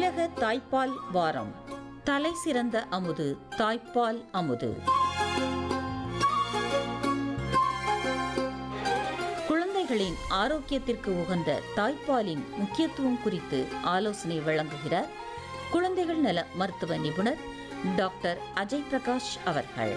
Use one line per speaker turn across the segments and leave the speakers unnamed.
உலக தாய்ப்பால் வாரம் தலை சிறந்த அமுது தாய்ப்பால் அமுது குழந்தைகளின் ஆரோக்கியத்திற்கு உகந்த தாய்ப்பாலின் முக்கியத்துவம் குறித்து ஆலோசனை வழங்குகிறார் குழந்தைகள் நல மருத்துவ நிபுணர் டாக்டர் அஜய் பிரகாஷ் அவர்கள்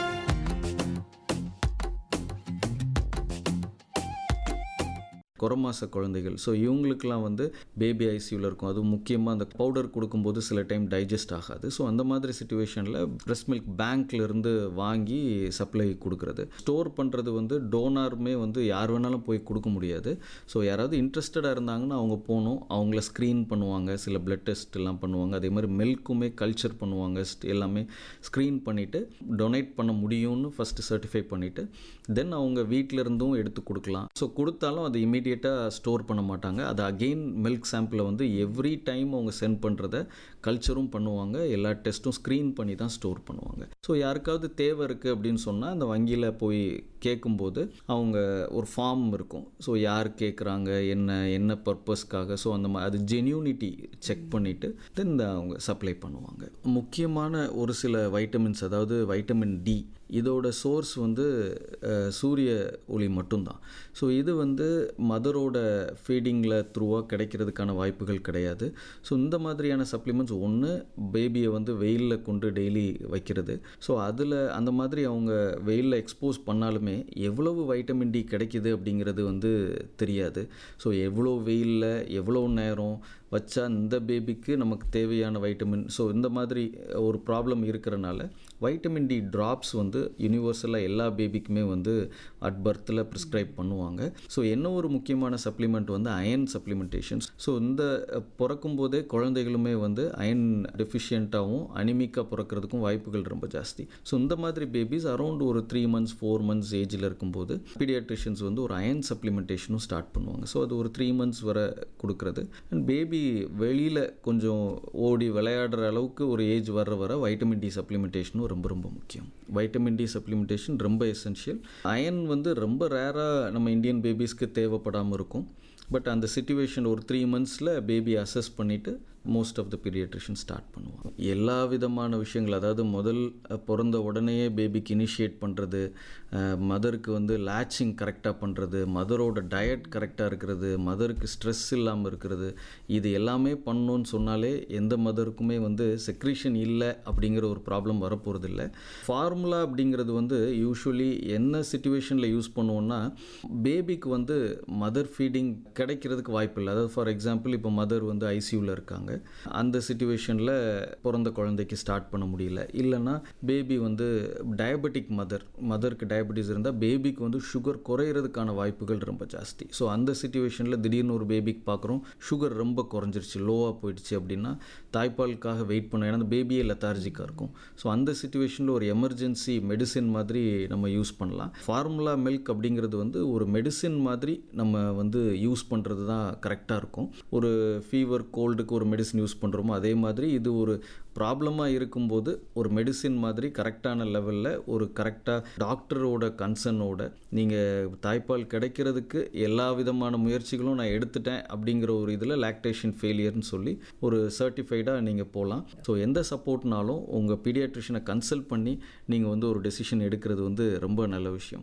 குறமாச குழந்தைகள் ஸோ இவங்களுக்குலாம் வந்து பேபி ஐசியூவில் இருக்கும் அதுவும் முக்கியமாக அந்த பவுடர் கொடுக்கும்போது சில டைம் டைஜஸ்ட் ஆகாது ஸோ அந்த மாதிரி சுச்சுவேஷனில் பிரஸ்ட் மில்க் பேங்க்லேருந்து வாங்கி சப்ளை கொடுக்குறது ஸ்டோர் பண்ணுறது வந்து டோனாருமே வந்து யார் வேணாலும் போய் கொடுக்க முடியாது ஸோ யாராவது இன்ட்ரெஸ்டடாக இருந்தாங்கன்னா அவங்க போகணும் அவங்கள ஸ்க்ரீன் பண்ணுவாங்க சில பிளட் டெஸ்ட் எல்லாம் பண்ணுவாங்க அதே மாதிரி மில்க்குமே கல்ச்சர் பண்ணுவாங்க எல்லாமே ஸ்க்ரீன் பண்ணிவிட்டு டொனேட் பண்ண முடியும்னு ஃபஸ்ட்டு சர்டிஃபை பண்ணிவிட்டு தென் அவங்க வீட்டில் இருந்தும் எடுத்து கொடுக்கலாம் ஸோ கொடுத்தாலும் அது இமீடியட்டாக ஸ்டோர் பண்ண மாட்டாங்க அது அகெயின் மில்க் சாம்பிளை வந்து எவ்ரி டைம் அவங்க சென்ட் பண்ணுறத கல்ச்சரும் பண்ணுவாங்க எல்லா டெஸ்ட்டும் ஸ்க்ரீன் பண்ணி தான் ஸ்டோர் பண்ணுவாங்க ஸோ யாருக்காவது தேவை இருக்குது அப்படின்னு சொன்னால் அந்த வங்கியில் போய் கேட்கும்போது அவங்க ஒரு ஃபார்ம் இருக்கும் ஸோ யார் கேட்குறாங்க என்ன என்ன பர்பஸ்க்காக ஸோ அந்த மாதிரி அது ஜென்யூனிட்டி செக் பண்ணிவிட்டு தென் அவங்க சப்ளை பண்ணுவாங்க முக்கியமான ஒரு சில வைட்டமின்ஸ் அதாவது வைட்டமின் டி இதோட சோர்ஸ் வந்து அஹ், சூரிய ஒளி மட்டும்தான் ஸோ இது வந்து மதரோட ஃபீடிங்கில் த்ரூவாக கிடைக்கிறதுக்கான வாய்ப்புகள் கிடையாது ஸோ இந்த மாதிரியான சப்ளிமெண்ட்ஸ் ஒன்று பேபியை வந்து வெயிலில் கொண்டு டெய்லி வைக்கிறது ஸோ அதில் அந்த மாதிரி அவங்க வெயிலில் எக்ஸ்போஸ் பண்ணாலுமே எவ்வளவு வைட்டமின் டி கிடைக்குது அப்படிங்கிறது வந்து தெரியாது ஸோ எவ்வளோ வெயிலில் எவ்வளோ நேரம் வச்சா இந்த பேபிக்கு நமக்கு தேவையான வைட்டமின் ஸோ இந்த மாதிரி ஒரு ப்ராப்ளம் இருக்கிறனால வைட்டமின் டி ட்ராப்ஸ் வந்து யூனிவர்சலாக எல்லா பேபிக்குமே வந்து அட் பர்த்தில் ப்ரிஸ்கிரைப் பண்ணுவாங்க ஸோ என்ன ஒரு முக்கியமான சப்ளிமெண்ட் வந்து அயன் சப்ளிமெண்டேஷன்ஸ் ஸோ இந்த பிறக்கும் போதே குழந்தைகளுமே வந்து அயன் டெஃபிஷியண்ட்டாகவும் அனிமிக்காக பிறக்கிறதுக்கும் வாய்ப்புகள் ரொம்ப ஜாஸ்தி ஸோ இந்த மாதிரி பேபிஸ் அரௌண்ட் ஒரு த்ரீ மந்த்ஸ் ஃபோர் மந்த்ஸ் ஏஜில் இருக்கும்போது பீடியாட்ரிஷியன்ஸ் வந்து ஒரு அயன் சப்ளிமெண்டேஷனும் ஸ்டார்ட் பண்ணுவாங்க ஸோ அது ஒரு த்ரீ மந்த்ஸ் வரை கொடுக்குறது அண்ட் பேபி வெளியில் கொஞ்சம் ஓடி விளையாடுற அளவுக்கு ஒரு ஏஜ் வர்ற வர வைட்டமின் டி சப்ளிமெண்டேஷனும் ரொம்ப ரொம்ப முக்கியம் வைட்டமின் டி சப்ளிமெண்டேஷன் ரொம்ப எசென்ஷியல் அயன் வந்து ரொம்ப ரேராக நம்ம இந்தியன் பேபிஸ்க்கு தேவைப்படாமல் இருக்கும் பட் அந்த சுச்சுவேஷன் ஒரு த்ரீ மந்த்ஸில் பேபி அசஸ் பண்ணிவிட்டு most of the paediatrician start பண்ணுவாங்க எல்லா விதமான விஷயங்கள் அதாவது முதல் அஹ், பிறந்த உடனேயே பேபிக்கு இனிஷியேட் பண்ணுறது மதருக்கு வந்து லேச்சிங் கரெக்டாக பண்ணுறது மதரோட டயட் கரெக்டாக இருக்கிறது மதருக்கு ஸ்ட்ரெஸ் இல்லாமல் இருக்கிறது இது எல்லாமே பண்ணணும்னு சொன்னாலே எந்த மதருக்குமே வந்து செக்ரீஷன் இல்லை அப்படிங்கிற ஒரு ப்ராப்ளம் வரப்போகிறதில்ல ஃபார்முலா அப்படிங்கிறது வந்து யூஸ்வலி என்ன சுச்சுவேஷனில் யூஸ் பண்ணுவோம்னா பேபிக்கு வந்து மதர் ஃபீடிங் கிடைக்கிறதுக்கு வாய்ப்பு இல்லை அதாவது ஃபார் எக்ஸாம்பிள் இப்போ மதர் வந்து ஐசியூவில் இருக்காங்க அந்த சுச்சுவேஷனில் பிறந்த குழந்தைக்கு ஸ்டார்ட் பண்ண முடியல இல்லைன்னா பேபி வந்து டயபெட்டிக் மதர் மதருக்கு டயபெட்டிஸ் இருந்தால் பேபிக்கு வந்து சுகர் குறையிறதுக்கான வாய்ப்புகள் ரொம்ப ஜாஸ்தி ஸோ அந்த சுச்சுவேஷனில் திடீர்னு ஒரு பேபிக்கு பார்க்குறோம் சுகர் ரொம்ப குறைஞ்சிருச்சு லோவாக போயிடுச்சு அப்படின்னா தாய்ப்பாலுக்காக வெயிட் பண்ண ஏன்னா அந்த பேபியே லெத்தார்ஜிக்காக இருக்கும் ஸோ அந்த சுச்சுவேஷனில் ஒரு எமர்ஜென்சி மெடிசின் மாதிரி நம்ம யூஸ் பண்ணலாம் ஃபார்முலா மில்க் அப்படிங்கிறது வந்து ஒரு மெடிசின் மாதிரி நம்ம வந்து யூஸ் பண்ணுறது தான் கரெக்டாக இருக்கும் ஒரு ஃபீவர் கோல்டுக்கு ஒரு மெடிசின் யூஸ் பண்ணுறோமோ அதே மாதிரி இது ஒரு ப்ராப்ளமாக இருக்கும்போது ஒரு மெடிசின் மாதிரி கரெக்டான லெவலில் ஒரு கரெக்டாக டாக்டரோட கன்சர்னோட நீங்கள் தாய்ப்பால் கிடைக்கிறதுக்கு எல்லா விதமான முயற்சிகளும் நான் எடுத்துட்டேன் அப்படிங்கிற ஒரு இதில் லாக்டேஷன் ஃபெயிலியர்னு சொல்லி ஒரு சர்டிஃபைடாக நீங்கள் போகலாம் ஸோ எந்த சப்போர்ட்னாலும் உங்கள் பீடியாட்ரிஷனை கன்சல்ட் பண்ணி நீங்கள் வந்து ஒரு டெசிஷன் எடுக்கிறது வந்து ரொம்ப நல்ல விஷயம்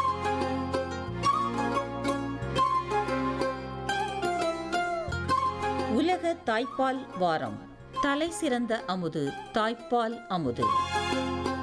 உலக தாய்ப்பால் வாரம் தலை சிறந்த அமுது தாய்ப்பால் அமுது